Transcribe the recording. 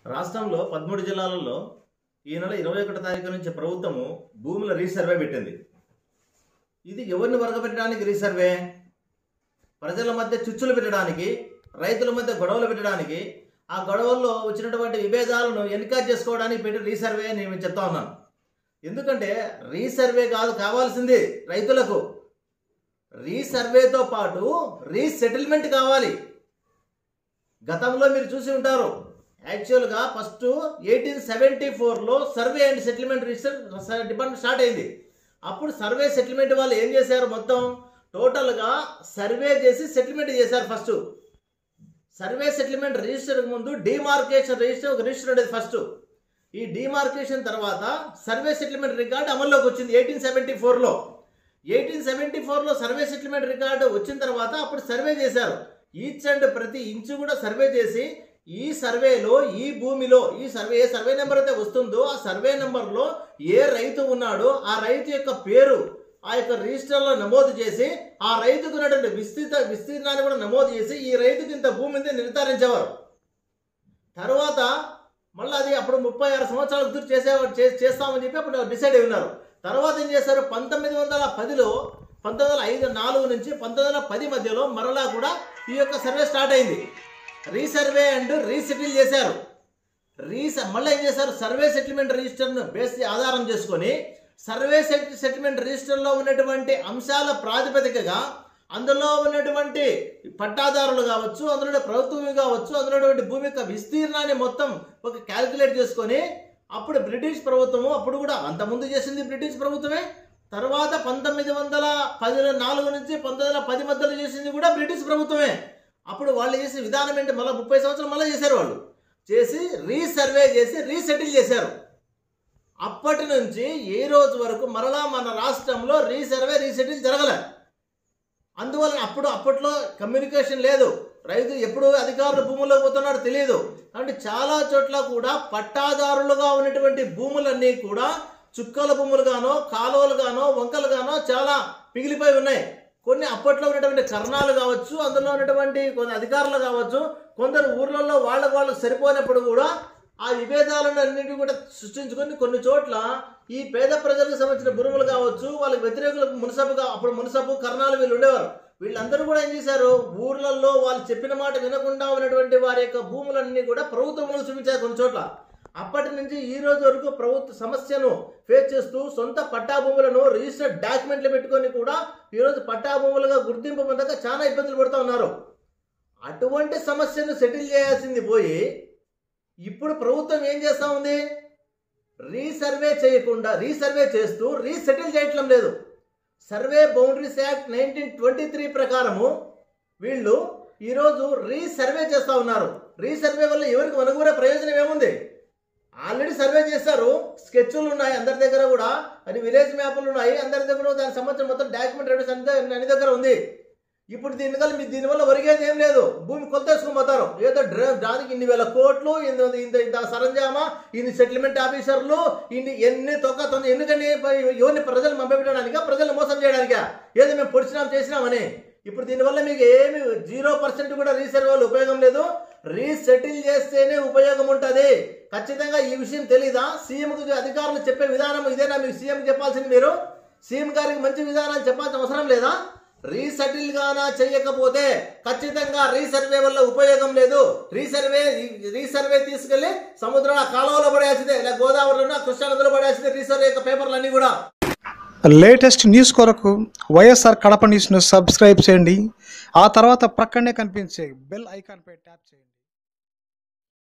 రాష్ట్రంలో పదమూడు జిల్లాలలో ఈ నెల ఇరవై ఒకటో తారీఖు నుంచి ప్రభుత్వము భూముల రీసర్వే పెట్టింది ఇది ఎవరిని వరగబెట్టడానికి రీసర్వే ప్రజల మధ్య చుచ్చులు పెట్టడానికి రైతుల మధ్య గొడవలు పెట్టడానికి ఆ గొడవల్లో వచ్చినటువంటి విభేదాలను ఎన్కాజ్ చేసుకోవడానికి పెట్టి రీసర్వే అని నేను చెప్తా ఉన్నాను ఎందుకంటే రీసర్వే కాదు కావాల్సింది రైతులకు రీసర్వేతో పాటు రీసెటిల్మెంట్ కావాలి గతంలో మీరు చూసి ఉంటారు యాక్చువల్గా ఫస్ట్ ఎయిటీన్ సెవెంటీ ఫోర్లో survey and settlement register department start అయింది అప్పుడు సర్వే సెటిల్మెంట్ వాళ్ళు ఏం చేశారు మొత్తం టోటల్గా సర్వే చేసి సెటిల్మెంట్ చేశారు ఫస్ట్ సర్వే సెటిల్మెంట్ రిజిస్టర్ ముందు డిమార్కేషన్ రిజిస్టర్ ఒక రిజిస్టర్ ఉండేది ఫస్ట్ ఈ డిమార్కేషన్ తర్వాత సర్వే సెటిల్మెంట్ రికార్డ్ అమల్లోకి వచ్చింది ఎయిటీన్ సెవెంటీ ఫోర్లో ఎయిటీన్ సెవెంటీ ఫోర్లో సర్వే సెటిల్మెంట్ రికార్డు వచ్చిన తర్వాత అప్పుడు సర్వే చేశారు ఈచ్ అండ్ ప్రతి ఇంచు కూడా సర్వే చేసి ఈ సర్వేలో ఈ భూమిలో ఈ సర్వే ఏ సర్వే నెంబర్ అయితే వస్తుందో ఆ సర్వే నెంబర్లో ఏ రైతు ఉన్నాడో ఆ రైతు యొక్క పేరు ఆ యొక్క రిజిస్టర్లో నమోదు చేసి ఆ రైతుకు ఉన్నటువంటి విస్తృత విస్తీర్ణాన్ని కూడా నమోదు చేసి ఈ రైతుకి ఇంత భూమి ఉంది నిర్ధారించేవారు తర్వాత మళ్ళీ అది అప్పుడు ముప్పై ఆరు సంవత్సరాలు గుర్తు చేసేవారు చే- చేస్తామని చెప్పి అప్పుడు డిసైడ్ అయి ఉన్నారు తర్వాత ఏం చేశారు పంతొమ్మిది వందల పదిలో పంతొమ్మిది వందల ఐదు నాలుగు నుంచి పంతొమ్మిది వందల పది మధ్యలో మరలా కూడా ఈ యొక్క సర్వే స్టార్ట్ అయింది రీసర్వే అండ్ రీసెటిల్ చేశారు రీస మళ్ళీ ఏం చేశారు సర్వే సెటిల్మెంట్ రిజిస్టర్ను బేస్ ఆధారం చేసుకొని సర్వే సెట్ సెటిల్మెంట్ రిజిస్టర్లో ఉన్నటువంటి అంశాల ప్రాతిపదికగా అందులో ఉన్నటువంటి పట్టాదారులు కావచ్చు అందులో ప్రభుత్వం కావచ్చు అందులో ఉన్నటువంటి భూమి యొక్క విస్తీర్ణాన్ని మొత్తం ఒక క్యాలిక్యులేట్ చేసుకొని అప్పుడు బ్రిటిష్ ప్రభుత్వము అప్పుడు కూడా అంతకుముందు చేసింది బ్రిటిష్ ప్రభుత్వమే తర్వాత పంతొమ్మిది వందల పది నాలుగు నుంచి పంతొమ్మిది వందల పది మధ్యలో చేసింది కూడా బ్రిటిష్ ప్రభుత్వమే అప్పుడు వాళ్ళు చేసిన విధానం ఏంటి మళ్ళీ ముప్పై సంవత్సరాలు మళ్ళీ చేశారు వాళ్ళు చేసి రీసర్వే చేసి రీసెటిల్ చేశారు అప్పటి నుంచి ఏ రోజు వరకు మరలా మన రాష్ట్రంలో రీసర్వే రీసెటిల్ జరగలే అందువలన అప్పుడు అప్పట్లో కమ్యూనికేషన్ లేదు రైతు ఎప్పుడు అధికారులు భూముల్లోకి పోతున్నాడో తెలియదు కాబట్టి చాలా చోట్ల కూడా పట్టాదారులుగా ఉన్నటువంటి భూములన్నీ కూడా చుక్కల భూములుగానో కాలువలుగానో వంకలుగానో చాలా పిగిలిపోయి ఉన్నాయి కొన్ని అప్పట్లో ఉన్నటువంటి కర్ణాలు కావచ్చు అందులో ఉన్నటువంటి కొన్ని అధికారులు కావచ్చు కొందరు ఊర్లలో వాళ్ళకు వాళ్ళు సరిపోయినప్పుడు కూడా ఆ విభేదాలను అన్నింటినీ కూడా సృష్టించుకొని కొన్ని చోట్ల ఈ పేద ప్రజలకు సంబంధించిన భూములు కావచ్చు వాళ్ళకి వ్యతిరేకులకు మున్సబుగా అప్పుడు మున్సబు కర్ణాలు వీళ్ళు ఉండేవారు వీళ్ళందరూ కూడా ఏం చేశారు ఊర్లలో వాళ్ళు చెప్పిన మాట వినకుండా ఉన్నటువంటి వారి యొక్క భూములన్నీ కూడా ప్రభుత్వంలో చూపించారు కొన్ని చోట్ల అప్పటి నుంచి ఈ రోజు వరకు ప్రభుత్వ సమస్యను ఫేస్ చేస్తూ సొంత పట్టా భూములను రిజిస్టర్డ్ డాక్యుమెంట్లు పెట్టుకొని కూడా ఈరోజు పట్టా భూములుగా గుర్తింపు పొందక చాలా ఇబ్బందులు పడుతూ ఉన్నారు అటువంటి సమస్యను సెటిల్ చేయాల్సింది పోయి ఇప్పుడు ప్రభుత్వం ఏం చేస్తా ఉంది రీసర్వే చేయకుండా రీసర్వే చేస్తూ రీసెటిల్ చేయటం లేదు survey boundaries act nineteen twenty three ప్రకారము వీళ్ళు ఈరోజు రీసర్వే చేస్తూ ఉన్నారు రీసర్వే వల్ల ఎవరికి అనుగుణ ప్రయోజనం ఏముంది ఆల్రెడీ సర్వే చేశారు స్కెచ్లు ఉన్నాయి అందరి దగ్గర కూడా అది విలేజ్ మ్యాప్లు ఉన్నాయి అందరి దగ్గర దానికి సంబంధించిన మొత్తం డాక్యుమెంట్ రెడీస్ అన్ని దగ్గర ఉంది ఇప్పుడు దీనివల్ల మీ దీనివల్ల ఒరిగేది ఏం లేదు భూమి కొత్త వేసుకుని పోతారు ఏదో డ్ర దానికి ఇన్ని వేల కోట్లు ఇంత ఇంత ఇంత సరంజామా ఇన్ని సెటిల్మెంట్ ఆఫీసర్లు ఇన్ని ఎన్ని తొక్క తొంద ఎందుకని ఎవరిని ప్రజలు పంపించడానికా ప్రజలు మోసం చేయడానికా ఏదో మేము పొడిచినాం చేసినామని ఇప్పుడు దీనివల్ల మీకు ఏమి జీరో పర్సెంట్ కూడా రీసర్వే వల్ల ఉపయోగం లేదు రీసెటిల్ చేస్తేనే ఉపయోగం ఉంటుంది ఖచ్చితంగా ఈ విషయం తెలీదా సీఎంకు అధికారులు చెప్పే విధానం ఇదేనా మీకు సీఎం చెప్పాల్సింది మీరు సీఎం గారికి మంచి విధానాలు చెప్పాల్సిన అవసరం లేదా రీసెటిల్ గానా చేయకపోతే ఖచ్చితంగా రీసర్వే వల్ల ఉపయోగం లేదు రీసర్వే రీసర్వే తీసుకెళ్లి సముద్రం కాలువలో పడేసిందే లేదా గోదావరిలో కృష్ణా నదిలో పడేసిందే రీసర్వే యొక్క పేపర్లు అన్ని కూడా లేటెస్ట్ న్యూస్ కొరకు వైఎస్ఆర్ కడప న్యూస్ను సబ్స్క్రైబ్ చేయండి ఆ తర్వాత ప్రక్కనే కనిపించే బెల్ ఐకాన్పై ట్యాప్ చేయండి